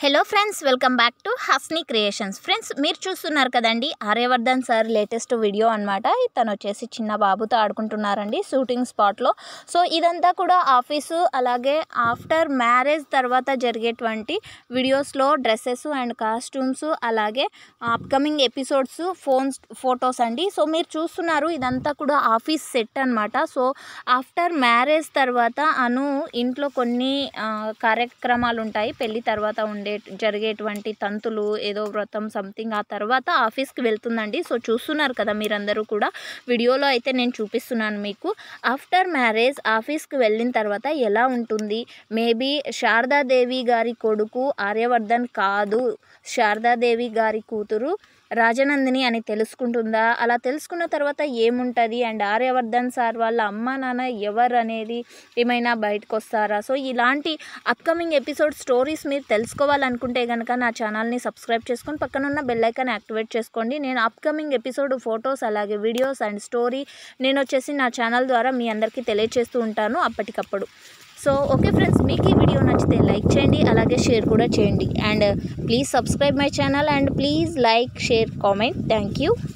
hello friends welcome back to Hasni creations friends మీరు చూస్తున్నారు కదండి ఆర్యవర్ధన్ సార్ లేటెస్ట్ వీడియో అనమాట తను వచ్చేసి చిన్న బాబుతో ఆడుకుంటున్నారండి షూటింగ్ స్పాట్లో సో ఇదంతా కూడా ఆఫీసు అలాగే ఆఫ్టర్ మ్యారేజ్ తర్వాత జరిగేటువంటి వీడియోస్లో డ్రెస్సెస్ అండ్ కాస్ట్యూమ్స్ అలాగే అప్కమింగ్ ఎపిసోడ్స్ ఫోన్స్ ఫొటోస్ అండి సో మీరు చూస్తున్నారు ఇదంతా కూడా ఆఫీస్ సెట్ అనమాట సో ఆఫ్టర్ మ్యారేజ్ తర్వాత అను ఇంట్లో కొన్ని ఆ, కార్యక్రమాలు ఉంటాయి పెళ్లి తర్వాత ఉండే జరిగేటువంటి తంతులు ఏదో వ్రతం సంథింగ్ ఆ తర్వాత ఆఫీస్కి వెళ్తుందండి సో చూస్తున్నారు కదా మీరందరూ కూడా వీడియోలో అయితే నేను చూపిస్తున్నాను మీకు ఆఫ్టర్ మ్యారేజ్ ఆఫీస్కి వెళ్ళిన తర్వాత ఎలా ఉంటుంది మేబీ శారదాదేవి గారి కొడుకు ఆర్యవర్ధన్ కాదు శారదాదేవి గారి కూతురు రాజనందిని అని తెలుసుకుంటుందా అలా తెలుసుకున్న తర్వాత ఏముంటుంది అండ్ ఆర్యవర్ధన్ సార్ వాళ్ళ అమ్మ నాన్న ఎవరు అనేది ఏమైనా బయటకు వస్తారా సో ఇలాంటి అప్కమింగ్ ఎపిసోడ్ స్టోరీస్ మీరు తెలుసుకోవాలనుకుంటే కనుక నా ఛానల్ని సబ్స్క్రైబ్ చేసుకొని పక్కన ఉన్న బెల్ ఐకాన్ యాక్టివేట్ చేసుకోండి నేను అప్కమింగ్ ఎపిసోడ్ ఫొటోస్ అలాగే వీడియోస్ అండ్ స్టోరీ నేను వచ్చేసి నా ఛానల్ ద్వారా మీ అందరికీ తెలియజేస్తూ ఉంటాను అప్పటికప్పుడు సో ఓకే ఫ్రెండ్స్ మీకు ఈ వీడియో నచ్చితే లైక్ చేయండి అలాగే షేర్ కూడా చేయండి and please subscribe my channel and please like share comment thank you